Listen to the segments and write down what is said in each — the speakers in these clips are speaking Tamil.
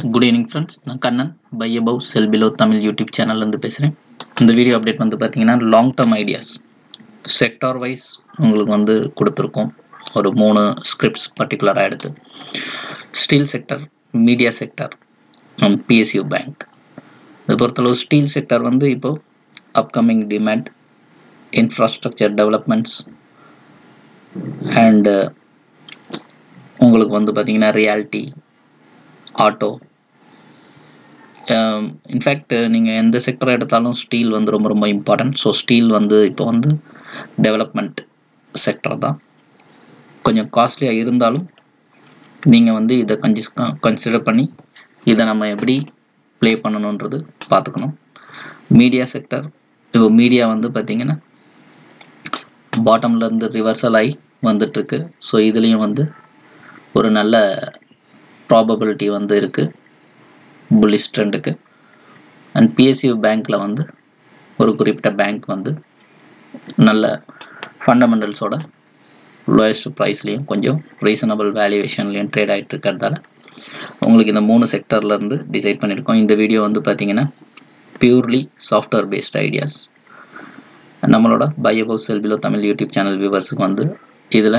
குட் ஈவினிங் ஃப்ரெண்ட்ஸ் நான் Kannan buy above sell below Tamil YouTube சேனல்லேருந்து பேசுகிறேன் இந்த வீடியோ அப்டேட் வந்து பார்த்தீங்கன்னா long term ideas sector wise உங்களுக்கு வந்து கொடுத்துருக்கோம் ஒரு மூணு ஸ்கிரிப்ட்ஸ் பர்டிகுலராக எடுத்து steel sector media sector PSU bank இதை பொறுத்தளவு ஸ்டீல் செக்டர் வந்து இப்போது upcoming demand infrastructure developments and உங்களுக்கு வந்து பார்த்தீங்கன்னா ரியாலிட்டி ஆட்டோ இன்ஃபேக்ட் நீங்கள் எந்த செக்டர் எடுத்தாலும் ஸ்டீல் வந்து ரொம்ப ரொம்ப இம்பார்ட்டன்ட் ஸோ ஸ்டீல் வந்து இப்போ வந்து டெவலப்மெண்ட் செக்டர் தான் கொஞ்சம் காஸ்ட்லியாக இருந்தாலும் நீங்கள் வந்து இதை கன்ஜி கன்சிடர் பண்ணி இதை நம்ம எப்படி ப்ளே பண்ணணுன்றது பார்த்துக்கணும் மீடியா செக்டர் இப்போ மீடியா வந்து பார்த்திங்கன்னா பாட்டம்லேருந்து ரிவர்சல் ஆகி வந்துட்டுருக்கு ஸோ இதுலேயும் வந்து ஒரு நல்ல ப்ராபபிலிட்டி வந்து இருக்குது புல்லிஷ் ட்ரெண்டுக்கு அண்ட் பிஎஸ்யூ பேங்க்கில் வந்து ஒரு குறிப்பிட்ட பேங்க் வந்து நல்ல ஃபண்டமெண்டல்ஸோட லோயஸ்ட் ப்ரைஸ்லேயும் கொஞ்சம் ரீசனபிள் வேல்யூவேஷன்லேயும் ட்ரேட் ஆகிட்டு இருக்கிறதால உங்களுக்கு இந்த மூணு செக்டர்லேருந்து டிசைட் பண்ணியிருக்கோம் இந்த வீடியோ வந்து பார்த்தீங்கன்னா பியூர்லி சாஃப்ட்வேர் பேஸ்ட் ஐடியாஸ் நம்மளோட buy above sell below Tamil YouTube channel வியூவர்ஸுக்கு வந்து இதில்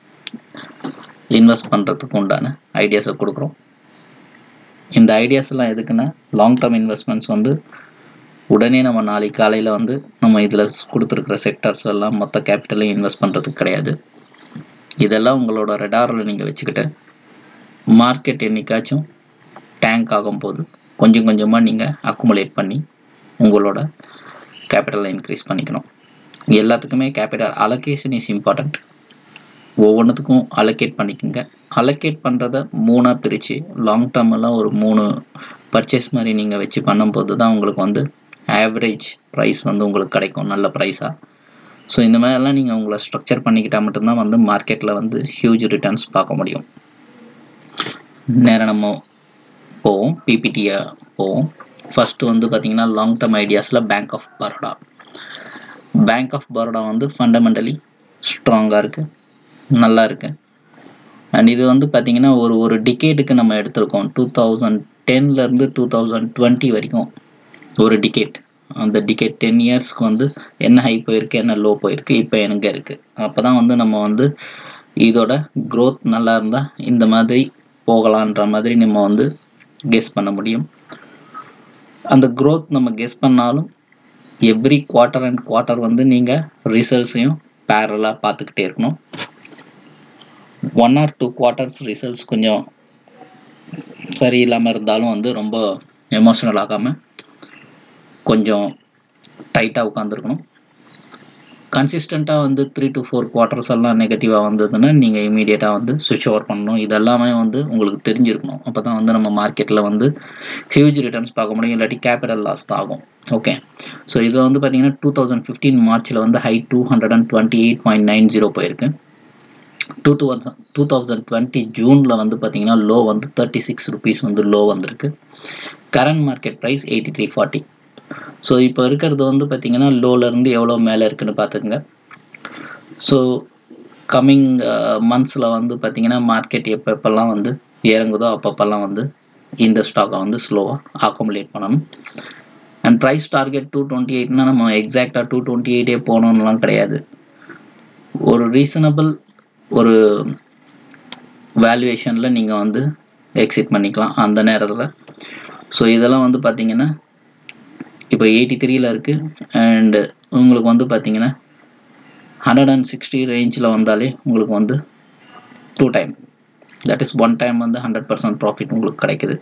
இன்வெஸ்ட் பண்ணுறதுக்கு உண்டான ஐடியாஸை கொடுக்குறோம் இந்த ஐடியாஸ்லாம் எதுக்குன்னா லாங் டேர்ம் இன்வெஸ்ட்மெண்ட்ஸ் வந்து உடனே நம்ம நாளைக்கு காலையில் வந்து நம்ம இதில் கொடுத்துருக்குற செக்டர்ஸ் எல்லாம் மொத்த கேபிட்டலையும் இன்வெஸ்ட் பண்ணுறதுக்கு கிடையாது இதெல்லாம் உங்களோட ரெடாரில் நீங்கள் வச்சுக்கிட்டு மார்க்கெட் என்னைக்காச்சும் டேங்க் ஆகும்போது கொஞ்சம் கொஞ்சமாக நீங்கள் அக்குமுலேட் பண்ணி உங்களோட கேபிட்டலை இன்க்ரீஸ் பண்ணிக்கணும் எல்லாத்துக்குமே கேபிட்டல் அலோகேஷன் இஸ் இம்பார்ட்டண்ட் ஒவ்வொன்றுத்துக்கும் அலோகேட் பண்ணிக்கோங்க அலோகேட் பண்ணுறத மூணாக பிரித்து லாங் டேர்மெல்லாம் ஒரு மூணு பர்ச்சேஸ் மாதிரி நீங்கள் வச்சு பண்ணும்போது தான் உங்களுக்கு வந்து ஆவரேஜ் ப்ரைஸ் வந்து உங்களுக்கு கிடைக்கும் நல்ல ப்ரைஸாக ஸோ இந்த மாதிரிலாம் நீங்கள் உங்களை ஸ்ட்ரக்சர் பண்ணிக்கிட்டால் மட்டும்தான் வந்து மார்க்கெட்டில் வந்து ஹியூஜ் ரிட்டர்ன்ஸ் பார்க்க முடியும் நேரம் நம்ம போவோம் பிபிடியாக போவோம் ஃபஸ்ட்டு வந்து பார்த்திங்கன்னா லாங் டேர்ம் ஐடியாஸில் Bank of Baroda Bank of Baroda வந்து ஃபண்டமெண்டலி ஸ்ட்ராங்காக இருக்குது நல்லா இருக்குது அண்ட் இது வந்து பார்த்திங்கன்னா ஒரு ஒரு டிகேட்டுக்கு நம்ம எடுத்திருக்கோம் டூ தௌசண்ட் டென்லேருந்து டூ தௌசண்ட் டுவெண்ட்டி வரைக்கும் ஒரு டிகேட் அந்த டிகேட் டென் இயர்ஸ்க்கு வந்து என்ன ஹை போயிருக்கு என்ன லோ போயிருக்கு இப்போ எங்கே இருக்குது அப்போ தான் வந்து நம்ம வந்து இதோட க்ரோத் நல்லா இருந்தால் இந்த மாதிரி போகலான்ற மாதிரி நம்ம வந்து கெஸ் பண்ண முடியும் அந்த க்ரோத் நம்ம கெஸ் பண்ணாலும் எவ்ரி குவார்ட்டர் அண்ட் குவார்ட்டர் வந்து நீங்கள் ரிசல்ட்ஸையும் பேரலாக பார்த்துக்கிட்டே இருக்கணும் one or two quarters results கொஞ்சம் சரியில்லாமல் இருந்தாலும் வந்து ரொம்ப எமோஷனல் ஆகாமல் கொஞ்சம் டைட்டாக உட்காந்துருக்கணும் கன்சிஸ்டண்ட்டாக வந்து த்ரீ டு ஃபோர் குவார்ட்டர்ஸ் எல்லாம் நெகட்டிவாக வந்ததுன்னா நீங்கள் இமீடியட்டாக வந்து சுவிட்ச் ஓவர் பண்ணணும் இதெல்லாமே வந்து உங்களுக்கு தெரிஞ்சிருக்கணும் அப்போ தான் வந்து நம்ம மார்க்கெட்டில் வந்து ஹியூஜ் ரிட்டர்ன்ஸ் பார்க்க முடியும் இல்லாட்டி கேபிட்டல் லாஸ் தான் ஆகும் ஓகே ஸோ இதில் வந்து பார்த்தீங்கன்னா டூ தௌசண்ட் ஃபிஃப்டீன் மார்ச்சில் வந்து high two hundred and twenty eight point nine zero போயிருக்கு two thousand two thousand twenty ஜூனில் வந்து பார்த்தீங்கன்னா லோ வந்து தேர்ட்டி சிக்ஸ் ருபீஸ் வந்து லோ வந்திருக்கு current market price eighty three forty so இப்போ இருக்கிறது வந்து பார்த்திங்கன்னா லோலேருந்து எவ்வளோ மேலே இருக்குன்னு பார்த்துக்குங்க ஸோ கம்மிங் மந்த்ஸில் வந்து பார்த்திங்கன்னா மார்க்கெட் எப்போ எப்போல்லாம் வந்து இறங்குதோ அப்பப்போல்லாம் வந்து இந்த ஸ்டாக்கை வந்து ஸ்லோவாக அக்காமுலேட் பண்ணணும் and price target two twenty எயிட்னா நம்ம எக்ஸாக்டாக டூ டுவெண்ட்டி எயிட்டே போகணுன்னுலாம் கிடையாது ஒரு ரீசனபிள் ஒரு வேல்யூவேஷனில் நீங்கள் வந்து எக்ஸிட் பண்ணிக்கலாம் அந்த நேரத்தில் ஸோ இதெல்லாம் வந்து பார்த்திங்கன்னா இப்போ எயிட்டி த்ரீல இருக்குது அண்டு உங்களுக்கு வந்து பார்த்தீங்கன்னா ஹண்ட்ரட் அண்ட் சிக்ஸ்டி ரேஞ்சில் வந்தாலே உங்களுக்கு வந்து two time that is one time வந்து ஹண்ட்ரட் பர்சன்ட் ப்ராஃபிட் உங்களுக்கு கிடைக்குது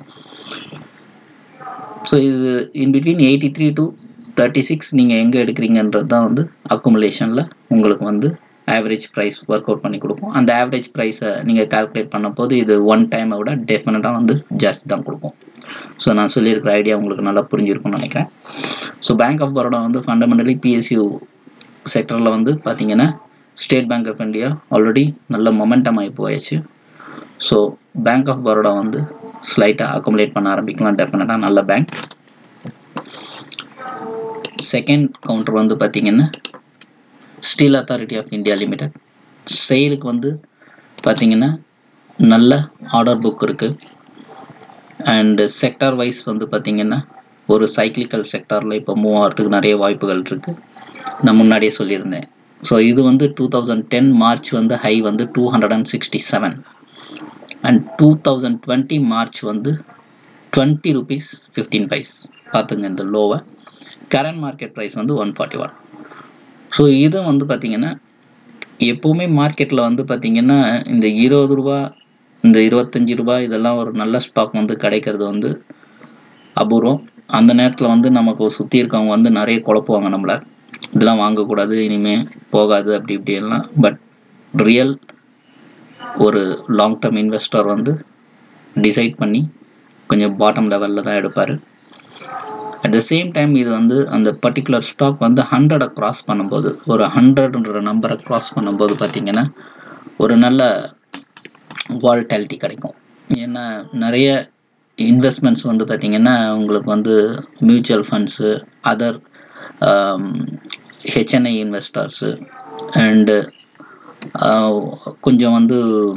ஸோ இது in between eighty three to thirty six நீங்கள் எங்கே எடுக்கிறீங்கன்றது தான் வந்து அக்குமுலேஷனில் உங்களுக்கு வந்து ஆவரேஜ் ப்ரைஸ் ஒர்க் அவுட் பண்ணி கொடுக்கும் அந்த ஆவரேஜ் ப்ரைஸை நீங்கள் கால்குலேட் பண்ண போது இது ஒன் டைமை விட டெஃபினட்டாக வந்து ஜாஸ்தி தான் கொடுக்கும் ஸோ நான் சொல்லியிருக்கிற ஐடியா உங்களுக்கு நல்லா புரிஞ்சிருக்கும்னு நினைக்கிறேன் ஸோ பேங்க் ஆஃப் பரோடா வந்து ஃபண்டமெண்டலி பிஎஸ்யூ செக்டரில் வந்து பார்த்தீங்கன்னா State Bank of India already நல்ல மொமெண்டம் ஆகி போயாச்சு ஸோ பேங்க் ஆஃப் பரோடா வந்து ஸ்லைட்டாக அக்குமுலேட் பண்ண ஆரம்பிக்கலாம் டெஃபினட்டாக நல்ல பேங்க் செகண்ட் கவுண்டர் வந்து பார்த்தீங்கன்னா Steel Authority of India Limited செயலுக்கு வந்து பார்த்தீங்கன்னா நல்ல ஆர்டர் புக் இருக்குது அண்டு செக்டார் வைஸ் வந்து பார்த்திங்கன்னா ஒரு சைக்ளிக்கல் செக்டாரில் இப்போ மூவ் ஆகிறதுக்கு நிறைய வாய்ப்புகள் இருக்குது நான் முன்னாடியே சொல்லியிருந்தேன் ஸோ இது வந்து டூ தௌசண்ட் டென் மார்ச் வந்து ஹை வந்து two hundred and sixty seven and two thousand twenty March வந்து டுவெண்ட்டி ருபீஸ் ஃபிஃப்டீன் பைஸ் பார்த்துங்க இந்த லோவை கரண்ட் மார்க்கெட் ப்ரைஸ் வந்து ஒன் ஃபார்ட்டி ஒன் ஸோ இது வந்து பார்த்திங்கன்னா எப்போவுமே மார்க்கெட்டில் வந்து பார்த்திங்கன்னா இந்த இருபது ரூபா இந்த இருபத்தஞ்சி ரூபா இதெல்லாம் ஒரு நல்ல ஸ்டாக் வந்து கிடைக்கிறது வந்து அபூர்வம் அந்த நேரத்தில் வந்து நமக்கு சுற்றி இருக்கவங்க வந்து நிறைய குழப்புவாங்க நம்மளை இதெல்லாம் வாங்கக்கூடாது இனிமேல் போகாது அப்படி இப்படி எல்லாம் பட் ரியல் ஒரு லாங் டேர்ம் இன்வெஸ்டர் வந்து டிசைட் பண்ணி கொஞ்சம் பாட்டம் லெவலில் தான் எடுப்பார் அட் த சேம் டைம் இது வந்து அந்த பர்டிகுலர் ஸ்டாக் வந்து ஹண்ட்ரடை க்ராஸ் பண்ணும்போது ஒரு ஹண்ட்ரட்ன்ற நம்பரை க்ராஸ் பண்ணும்போது பார்த்திங்கன்னா ஒரு நல்ல வால்டாலிட்டி கிடைக்கும் ஏன்னா நிறைய இன்வெஸ்ட்மெண்ட்ஸ் வந்து பார்த்திங்கன்னா உங்களுக்கு வந்து mutual funds other HNI investors and கொஞ்சம் வந்து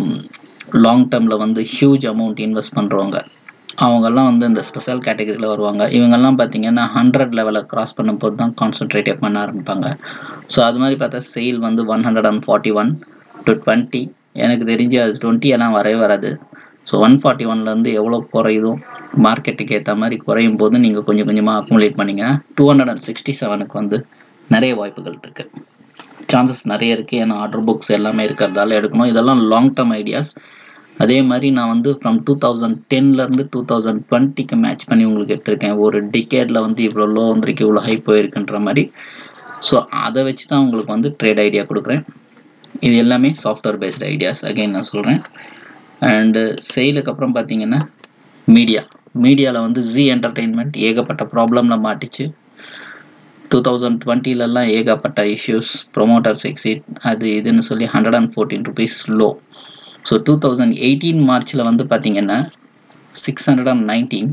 லாங் டேர்மில் வந்து ஹியூஜ் அமௌண்ட் இன்வெஸ்ட் பண்ணுறவங்க அவங்கெல்லாம் வந்து இந்த ஸ்பெஷல் கேட்டகரியில் வருவாங்க இவங்கெல்லாம் பார்த்தீங்கன்னா ஹண்ட்ரட் லெவலை க்ராஸ் பண்ணும்போது தான் கான்சன்ட்ரேட்டே பண்ண ஆரம்பிப்பாங்க ஸோ அது மாதிரி பார்த்தா சேல் வந்து one hundred and forty one to twenty எனக்கு தெரிஞ்சு அது டுவெண்ட்டி எல்லாம் வரவே வராது ஸோ ஒன் ஃபார்ட்டி ஒன்லேருந்து எவ்வளோ குறையுதோ மார்க்கெட்டுக்கு ஏற்ற மாதிரி குறையும் போது நீங்கள் கொஞ்சம் கொஞ்சமாக அக்குமுலேட் பண்ணிங்கன்னா டூ ஹண்ட்ரட் அண்ட் சிக்ஸ்டி செவனுக்கு வந்து நிறைய வாய்ப்புகள் இருக்குது சான்சஸ் நிறைய இருக்குது ஏன்னா ஆர்டர் புக்ஸ் எல்லாமே இருக்கிறதால எடுக்கணும் இதெல்லாம் லாங் டேர்ம் ஐடியாஸ் அதே மாதிரி நான் வந்து ஃப்ரம் டூ தௌசண்ட் டென்லேருந்து டூ தௌசண்ட் டுவெண்ட்டிக்கு மேட்ச் பண்ணி உங்களுக்கு எடுத்திருக்கேன் ஒரு டிகேடில் வந்து இவ்வளோ லோ வந்திருக்கு இவ்வளோ ஹை போயிருக்குன்ற மாதிரி ஸோ அதை வச்சு தான் உங்களுக்கு வந்து ட்ரேட் ஐடியா கொடுக்குறேன் இது எல்லாமே சாஃப்ட்வேர் பேஸ்டு ஐடியாஸ் அகைன் நான் சொல்கிறேன் அண்டு செயலுக்கு அப்புறம் பார்த்தீங்கன்னா மீடியா மீடியாவில் வந்து ஜி என்டர்டெயின்மெண்ட் ஏகப்பட்ட ப்ராப்ளமில் மாட்டிச்சு டூ தௌசண்ட் டுவெண்ட்டிலலாம் ஏகப்பட்ட இஷ்யூஸ் ப்ரொமோட்டர்ஸ் எக்ஸிட் அது இதுன்னு சொல்லி hundred and fourteen rupees low so two thousand eighteen மார்ச்சில் வந்து பார்த்தீங்கன்னா six hundred and nineteen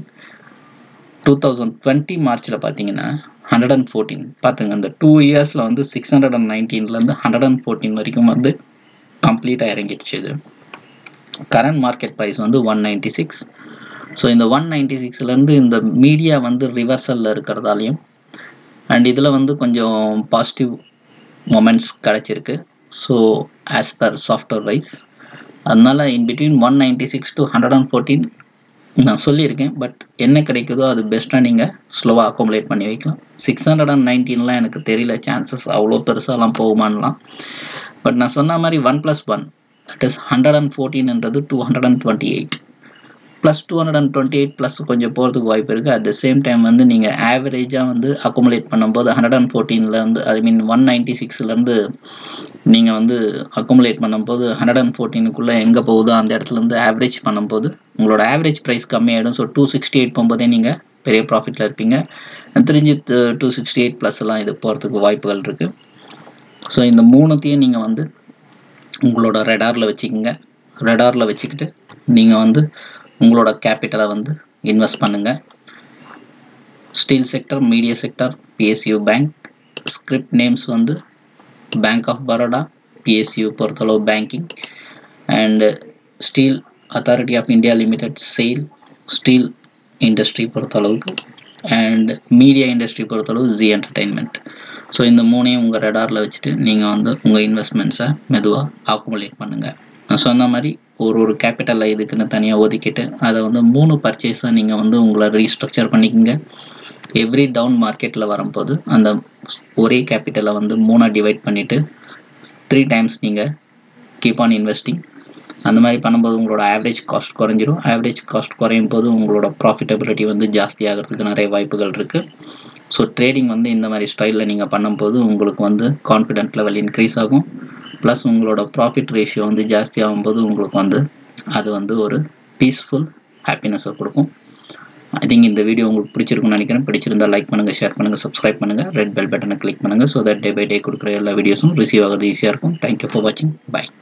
two thousand twenty மார்ச்சில் பார்த்தீங்கன்னா ஹண்ட்ரட் அண்ட் ஃபோர்டீன் பார்த்துங்க அந்த டூ இயர்ஸில் வந்து சிக்ஸ் ஹண்ட்ரட் அண்ட் நைன்டீன்லேருந்து ஹண்ட்ரட் அண்ட் ஃபோர்டீன் வரைக்கும் வந்து கம்ப்ளீட்டாக இறங்கிடுச்சு இது கரண்ட் மார்க்கெட் ப்ரைஸ் வந்து ஒன் நைன்டி சிக்ஸ் ஸோ இந்த ஒன் நைன்டி சிக்ஸ்லேருந்து இந்த மீடியா வந்து ரிவர்சலில் இருக்கிறதாலையும் அண்ட் இதில் வந்து கொஞ்சம் பாசிட்டிவ் மொமெண்ட்ஸ் கிடச்சிருக்கு so as per software wise அதனால் in between one ninety six to hundred and fourteen நான் சொல்லியிருக்கேன் பட் என்ன கிடைக்குதோ அது பெஸ்ட்டாக நீங்கள் ஸ்லோவாக அக்கோமலேட் பண்ணி வைக்கலாம் சிக்ஸ் ஹண்ட்ரட் அண்ட் நைன்டீன்லாம் எனக்கு தெரியல சான்சஸ் அவ்வளோ பெருசாலாம் போகுமான்லாம் பட் நான் சொன்ன மாதிரி one plus one that is hundred and ஃபோர்டீன்ன்றது two hundred and twenty eight plus two hundred and twenty eight plus கொஞ்சம் போகிறதுக்கு வாய்ப்பு இருக்குது அட் த சேம் டைம் வந்து நீங்கள் ஆவரேஜாக வந்து அக்குமுலேட் பண்ணும்போது ஹண்ட்ரட் அண்ட் ஃபோர்டீன்லேருந்து ஐ மீன் ஒன் நைன்ட்டி சிக்ஸ்லேருந்து நீங்கள் வந்து அக்குமுலேட் பண்ணும்போது ஹண்ட்ரட் அண்ட் ஃபோர்டீனுக்குள்ளே எங்கே போகுதோ அந்த இடத்துலேருந்து ஆவரேஜ் பண்ணும்போது உங்களோட ஆவரேஜ் ப்ரைஸ் கம்மியாகிடும் ஸோ டூ சிக்ஸ்டி எயிட் போகும்போதே நீங்கள் பெரிய ப்ராஃபிட்டில் இருப்பீங்க தெரிஞ்சு டூ சிக்ஸ்டி எயிட் ப்ளஸ்லாம் இது போகிறதுக்கு வாய்ப்புகள் இருக்குது ஸோ இந்த மூணுத்தையும் நீங்கள் வந்து உங்களோட ரெடாரில் வச்சுக்கோங்க ரெடாரில் வச்சுக்கிட்டு நீங்கள் வந்து உங்களோட கேபிட்டலை வந்து இன்வெஸ்ட் பண்ணுங்கள் steel sector media sector PSU bank script names வந்து பேங்க் ஆஃப் பரோடா பிஎஸ்யூ பொறுத்தளவு banking and Steel Authority of India Limited SAIL steel industry பொறுத்தளவுக்கு அண்ட் மீடியா இண்டஸ்ட்ரி பொறுத்தளவு ஜி என்டர்டெயின்மெண்ட் ஸோ இந்த மூணையும் உங்கள் ரெடாரில் வச்சுட்டு நீங்கள் வந்து உங்கள் இன்வெஸ்ட்மெண்ட்ஸை மெதுவாக அக்குமுலேட் பண்ணுங்கள் நான் சொன்ன மாதிரி ஒரு ஒரு கேபிட்டலில் இதுக்குன்னு தனியாக ஒதுக்கிட்டு அதை வந்து மூணு பர்ச்சேஸாக நீங்கள் வந்து உங்களை ரீஸ்ட்ரக்சர் பண்ணிக்கோங்க எவ்ரி டவுன் மார்க்கெட்டில் வரும்போது அந்த ஒரே கேபிட்டலை வந்து மூணாக டிவைட் பண்ணிவிட்டு த்ரீ டைம்ஸ் நீங்கள் கீப் ஆன் இன்வெஸ்டிங் அந்த மாதிரி பண்ணும்போது உங்களோட ஆவரேஜ் காஸ்ட் குறைஞ்சிரும் ஆவரேஜ் காஸ்ட் குறையும் போது உங்களோட ப்ராஃபிட்டபிலிட்டி வந்து ஜாஸ்தி ஆகிறதுக்கு நிறைய வாய்ப்புகள் இருக்குது ஸோ ட்ரேடிங் வந்து இந்த மாதிரி ஸ்டைலில் நீங்கள் பண்ணும்போது உங்களுக்கு வந்து கான்ஃபிடென்ட் லெவல் இன்க்ரீஸ் ஆகும் ப்ளஸ் உங்களோட ப்ராஃபிட் ரேஷியோ வந்து ஜாஸ்தி ஆகும்போது உங்களுக்கு வந்து அது வந்து ஒரு பீஸ்ஃபுல் ஹாப்பினஸை கொடுக்கும் ஐ திங்க் இந்த வீடியோ உங்களுக்கு பிடிச்சிருக்கும்னு நினைக்கிறேன் பிடிச்சிருந்தால் லைக் பண்ணுங்கள் ஷேர் பண்ணுங்கள் சப்ஸ்கிரைப் பண்ணுங்கள் ரெட் பெல் பட்டனை கிளிக் பண்ணுங்கள் so that day by day கொடுக்குற எல்லா வீடியோஸும் ரிசீவ் ஆகிறது ஈஸியாக இருக்கும் தேங்க்யூ ஃபார் வாட்சிங் பை